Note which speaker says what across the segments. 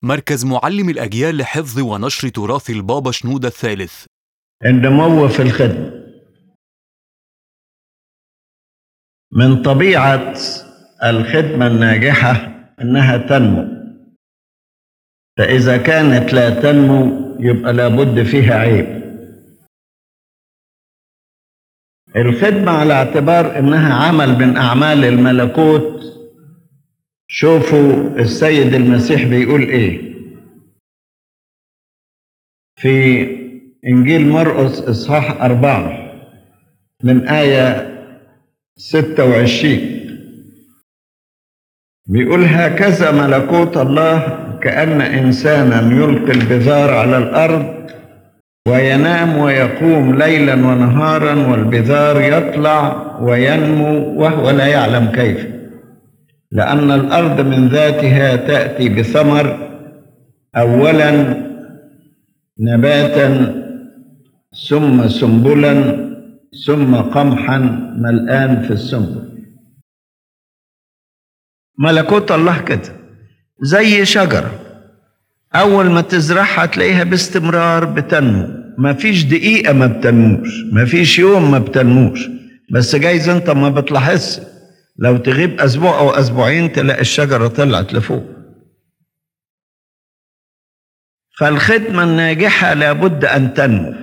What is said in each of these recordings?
Speaker 1: مركز معلم الأجيال لحفظ ونشر تراث البابا شنودة الثالث
Speaker 2: النمو في الخدمة من طبيعة الخدمة الناجحة أنها تنمو فإذا كانت لا تنمو يبقى لابد فيها عيب الخدمة على اعتبار أنها عمل من أعمال الملكوت شوفوا السيد المسيح بيقول إيه في إنجيل مرقس إصحاح أربعة من آية ستة وعشرين بيقول هكذا ملكوت الله كأن إنسانا يلقي البذار على الأرض وينام ويقوم ليلا ونهارا والبذار يطلع وينمو وهو لا يعلم كيف لأن الأرض من ذاتها تأتي بثمر أولا نباتا ثم سنبلا ثم قمحا ملآن في السنبل ملكوت الله كده زي شجرة أول ما تزرعها تلاقيها باستمرار بتنمو ما فيش دقيقة ما بتنموش ما فيش يوم ما بتنموش بس جايز انت ما بتلاحظش لو تغيب أسبوع أو أسبوعين تلاقي الشجرة طلعت لفوق فالخدمة الناجحة لابد أن تنمو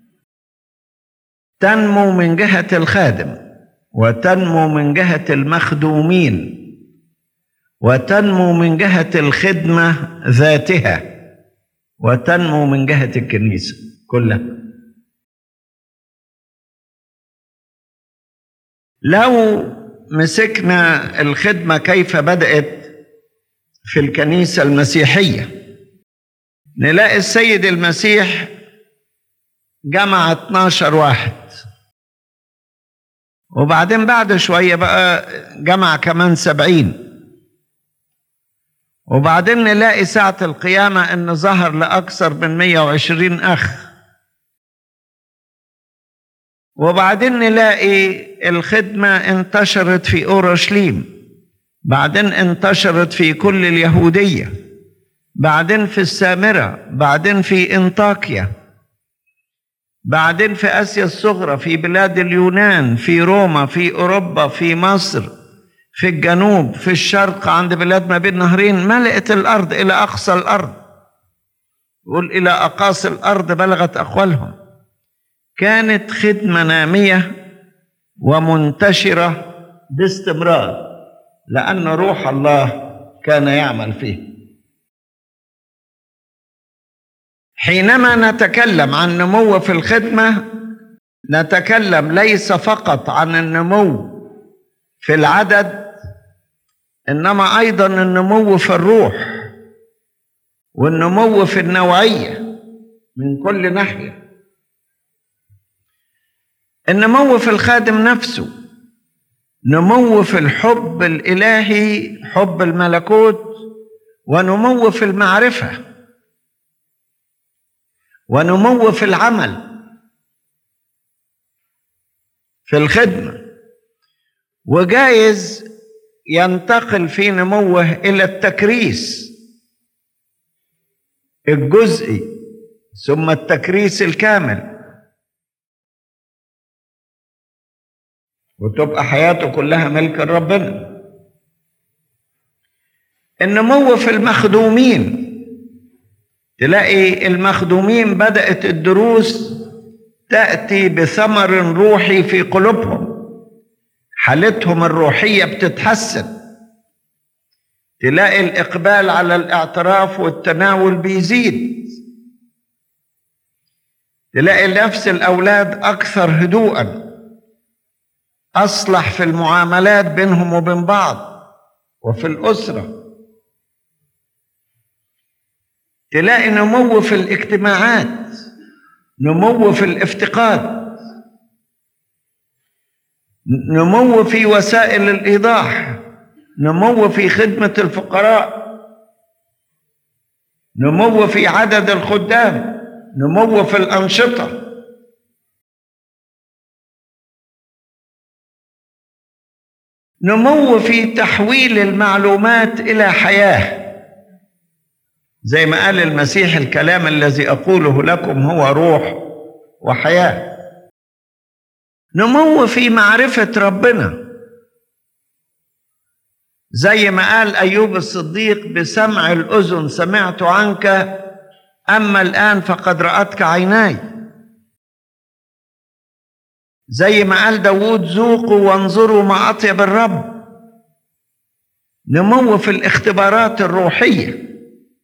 Speaker 2: تنمو من جهة الخادم وتنمو من جهة المخدومين وتنمو من جهة الخدمة ذاتها وتنمو من جهة الكنيسة كلها لو مسكنا الخدمة كيف بدأت في الكنيسة المسيحية نلاقي السيد المسيح جمع 12 واحد وبعدين بعد شوية بقى جمع كمان سبعين وبعدين نلاقي ساعة القيامة ان ظهر لأكثر من 120 أخ وبعدين نلاقي الخدمة انتشرت في أورشليم بعدين انتشرت في كل اليهودية بعدين في السامرة بعدين في انطاكيا بعدين في آسيا الصغرى في بلاد اليونان في روما في أوروبا في مصر في الجنوب في الشرق عند بلاد ما بين نهرين ملأت الأرض إلى أقصى الأرض يقول إلى أقاصي الأرض بلغت أقوالهم كانت خدمة نامية ومنتشرة باستمرار لأن روح الله كان يعمل فيه حينما نتكلم عن نمو في الخدمة نتكلم ليس فقط عن النمو في العدد انما ايضا النمو في الروح والنمو في النوعيه من كل ناحيه النمو في الخادم نفسه نمو في الحب الالهي حب الملكوت ونمو في المعرفه ونمو في العمل في الخدمه وجايز ينتقل في نموه الى التكريس الجزئي ثم التكريس الكامل وتبقى حياته كلها ملك ربنا النمو في المخدومين تلاقي المخدومين بدأت الدروس تأتي بثمر روحي في قلوبهم حالتهم الروحية بتتحسن تلاقي الإقبال على الاعتراف والتناول بيزيد تلاقي نفس الأولاد أكثر هدوءا أصلح في المعاملات بينهم وبين بعض وفي الأسرة تلاقي نمو في الاجتماعات نمو في الافتقاد نمو في وسائل الايضاح نمو في خدمه الفقراء نمو في عدد الخدام نمو في الانشطه نمو في تحويل المعلومات الى حياه زي ما قال المسيح الكلام الذي أقوله لكم هو روح وحياة نمو في معرفة ربنا زي ما قال أيوب الصديق بسمع الأذن سمعت عنك أما الآن فقد رأتك عيناي زي ما قال داود ذوقوا وانظروا ما أطيب الرب نمو في الاختبارات الروحية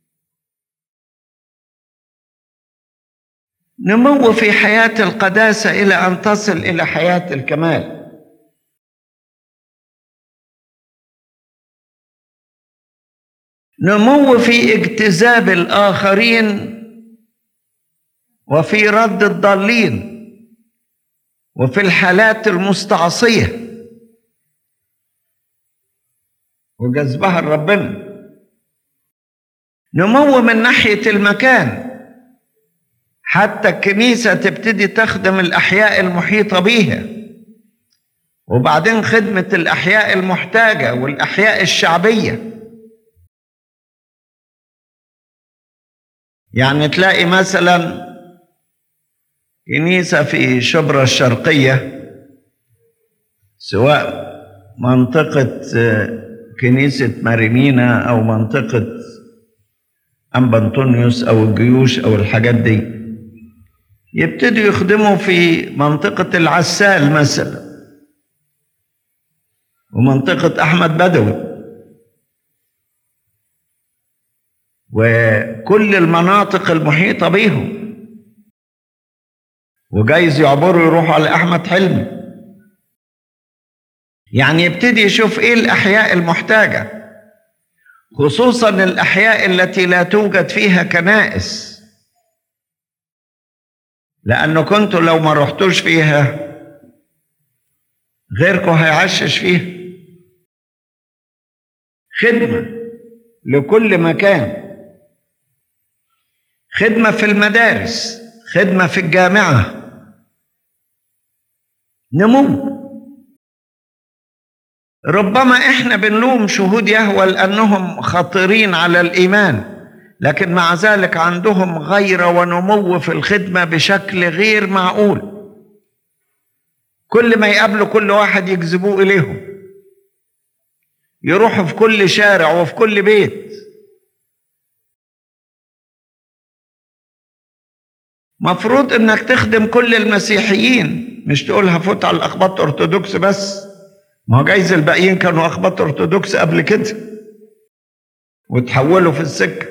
Speaker 2: نمو في حياة القداسة إلى أن تصل إلى حياة الكمال نمو في اجتذاب الآخرين وفي رد الضالين وفي الحالات المستعصية وجذبها لربنا نمو من ناحية المكان حتى الكنيسة تبتدي تخدم الأحياء المحيطة بيها وبعدين خدمة الأحياء المحتاجة والأحياء الشعبية يعني تلاقي مثلا كنيسة في شبرا الشرقية سواء منطقة كنيسة ماريمينا أو منطقة أنبا أنطونيوس أو الجيوش أو الحاجات دي يبتدوا يخدموا في منطقة العسال مثلا ومنطقة أحمد بدوي وكل المناطق المحيطة بيهم وجايز يعبروا يروحوا على أحمد حلمي يعني يبتدي يشوف إيه الأحياء المحتاجة خصوصا الأحياء التي لا توجد فيها كنائس لأنه كنتوا لو ما رحتوش فيها غيركم هيعشش فيها خدمة لكل مكان خدمة في المدارس خدمة في الجامعة نمو ربما احنا بنلوم شهود يهوى لأنهم خطيرين على الإيمان لكن مع ذلك عندهم غيرة ونمو في الخدمة بشكل غير معقول كل ما يقابلوا كل واحد يجذبوه إليهم يروحوا في كل شارع وفي كل بيت مفروض انك تخدم كل المسيحيين مش تقول هفوت على الاخباط ارثوذكس بس ما هو جايز الباقيين كانوا اخباط ارثوذكس قبل كده وتحولوا في السكه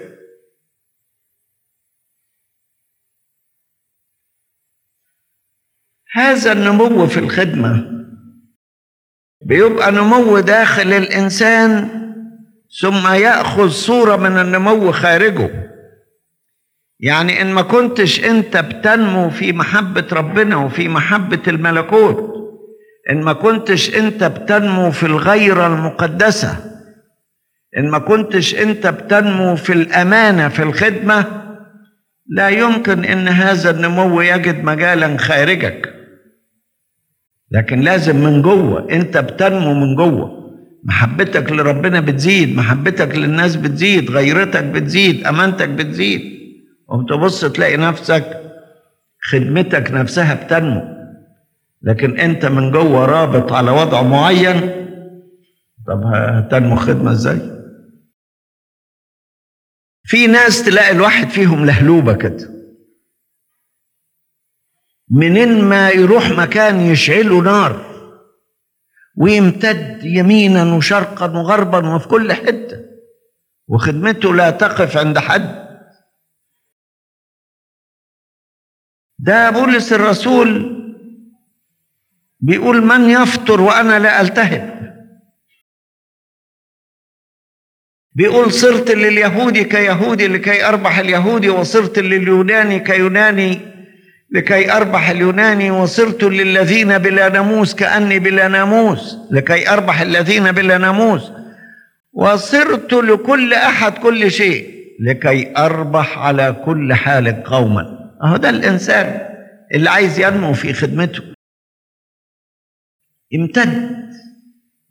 Speaker 2: هذا النمو في الخدمه بيبقى نمو داخل الانسان ثم ياخذ صوره من النمو خارجه يعني ان ما كنتش انت بتنمو في محبه ربنا وفي محبه الملكوت ان ما كنتش انت بتنمو في الغيره المقدسه ان ما كنتش انت بتنمو في الامانه في الخدمه لا يمكن ان هذا النمو يجد مجالا خارجك لكن لازم من جوه انت بتنمو من جوه محبتك لربنا بتزيد محبتك للناس بتزيد غيرتك بتزيد امانتك بتزيد وبتبص تلاقي نفسك خدمتك نفسها بتنمو لكن انت من جوه رابط على وضع معين طب هتنمو خدمه ازاي في ناس تلاقي الواحد فيهم لهلوبه كده منين ما يروح مكان يشعله نار ويمتد يمينا وشرقا وغربا وفي كل حته وخدمته لا تقف عند حد ده بولس الرسول بيقول من يفطر وانا لا التهب بيقول صرت لليهودي كيهودي لكي اربح اليهودي وصرت لليوناني كيوناني لكي اربح اليوناني وصرت للذين بلا ناموس كاني بلا ناموس لكي اربح الذين بلا ناموس وصرت لكل احد كل شيء لكي اربح على كل حال قوما اهو ده الانسان اللي عايز ينمو في خدمته امتد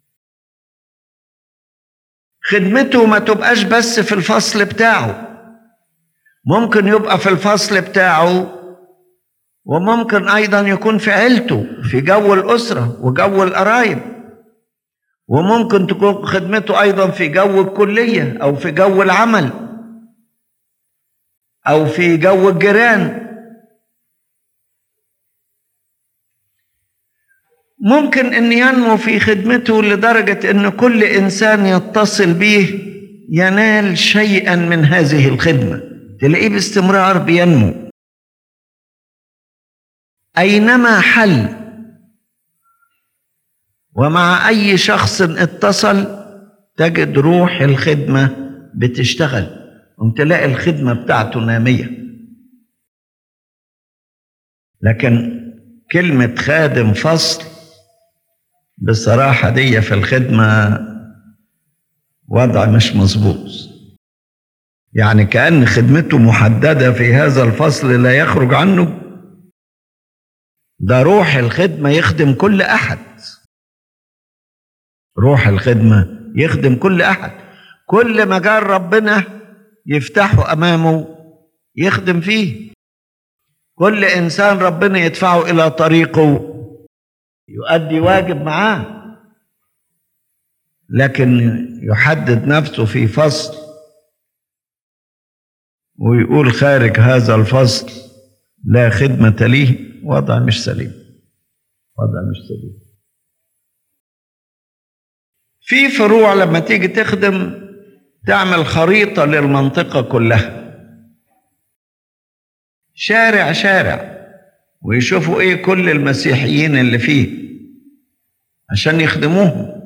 Speaker 2: خدمته ما تبقاش بس في الفصل بتاعه ممكن يبقى في الفصل بتاعه وممكن ايضا يكون في عيلته في جو الاسره وجو القرايب وممكن تكون خدمته ايضا في جو الكليه او في جو العمل او في جو الجيران ممكن ان ينمو في خدمته لدرجه ان كل انسان يتصل به ينال شيئا من هذه الخدمه تلاقيه باستمرار بينمو اينما حل ومع اي شخص اتصل تجد روح الخدمه بتشتغل وتلاقي الخدمه بتاعته ناميه لكن كلمه خادم فصل بصراحه دي في الخدمه وضع مش مظبوط يعني كأن خدمته محددة في هذا الفصل لا يخرج عنه ده روح الخدمة يخدم كل أحد روح الخدمة يخدم كل أحد كل مجال ربنا يفتحه أمامه يخدم فيه كل إنسان ربنا يدفعه إلى طريقه يؤدي واجب معاه لكن يحدد نفسه في فصل ويقول خارج هذا الفصل لا خدمة ليه وضع مش سليم وضع مش سليم في فروع لما تيجي تخدم تعمل خريطة للمنطقة كلها شارع شارع ويشوفوا ايه كل المسيحيين اللي فيه عشان يخدموهم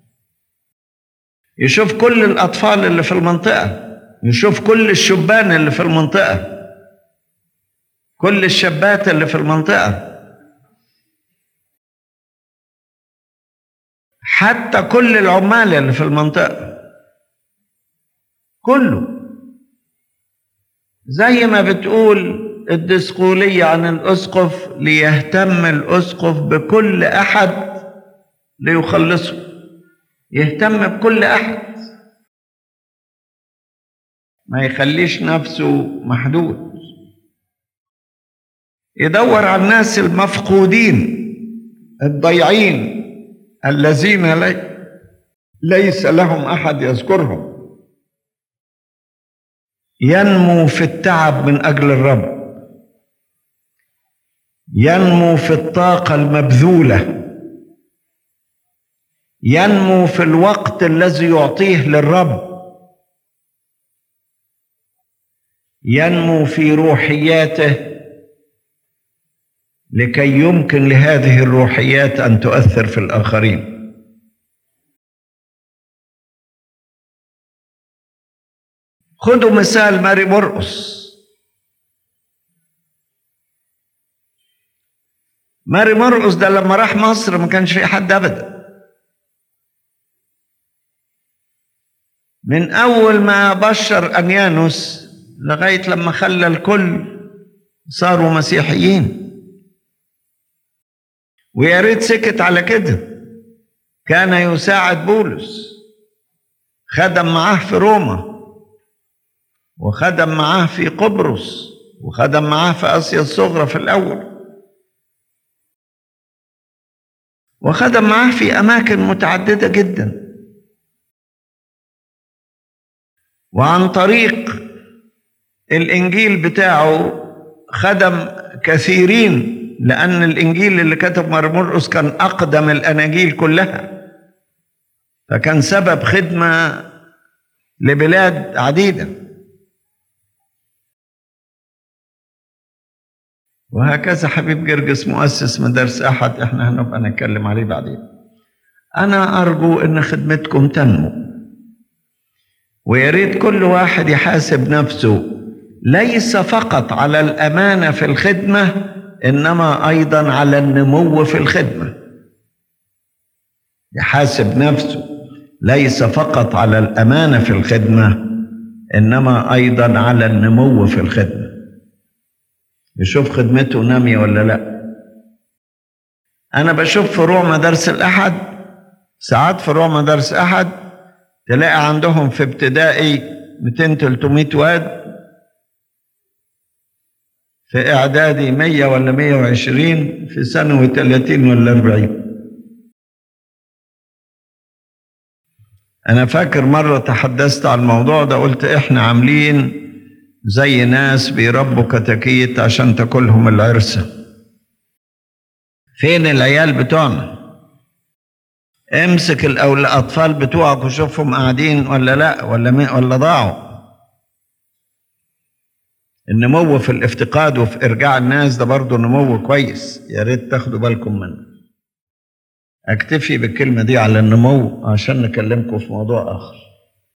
Speaker 2: يشوف كل الأطفال اللي في المنطقة يشوف كل الشبان اللي في المنطقة كل الشابات اللي في المنطقة حتى كل العمال اللي في المنطقة كله زي ما بتقول الدسقولية عن الأسقف ليهتم الأسقف بكل أحد ليخلصه يهتم بكل أحد ما يخليش نفسه محدود يدور على الناس المفقودين الضيعين الذين لي ليس لهم احد يذكرهم ينمو في التعب من اجل الرب ينمو في الطاقه المبذوله ينمو في الوقت الذي يعطيه للرب ينمو في روحياته لكي يمكن لهذه الروحيات ان تؤثر في الاخرين خذوا مثال ماري مرقس ماري مرقس ده لما راح مصر ما كانش في حد ابدا من اول ما بشر انيانوس لغايه لما خلى الكل صاروا مسيحيين ويا ريت سكت على كده كان يساعد بولس خدم معاه في روما وخدم معاه في قبرص وخدم معاه في اسيا الصغرى في الاول وخدم معاه في اماكن متعدده جدا وعن طريق الانجيل بتاعه خدم كثيرين لان الانجيل اللي كتب مرمرقس كان اقدم الاناجيل كلها فكان سبب خدمه لبلاد عديده وهكذا حبيب جرجس مؤسس مدارس احد احنا هنبقى نتكلم عليه بعدين انا ارجو ان خدمتكم تنمو ويا ريت كل واحد يحاسب نفسه ليس فقط على الامانه في الخدمه انما ايضا على النمو في الخدمه يحاسب نفسه ليس فقط على الامانه في الخدمه انما ايضا على النمو في الخدمه يشوف خدمته ناميه ولا لا انا بشوف فروع مدارس الاحد ساعات فروع مدارس احد تلاقي عندهم في ابتدائي 200 300 واد في إعدادي مية ولا مية وعشرين في ثانوي تلاتين ولا أربعين أنا فاكر مرة تحدثت عن الموضوع ده قلت إحنا عاملين زي ناس بيربوا كتاكيت عشان تاكلهم العرسة فين العيال بتوعنا امسك الأول الأطفال بتوعك وشوفهم قاعدين ولا لا ولا مي ولا ضاعوا النمو في الافتقاد وفي إرجاع الناس ده برضه نمو كويس يا ريت تاخدوا بالكم منه أكتفي بالكلمة دي على النمو عشان نكلمكم في موضوع آخر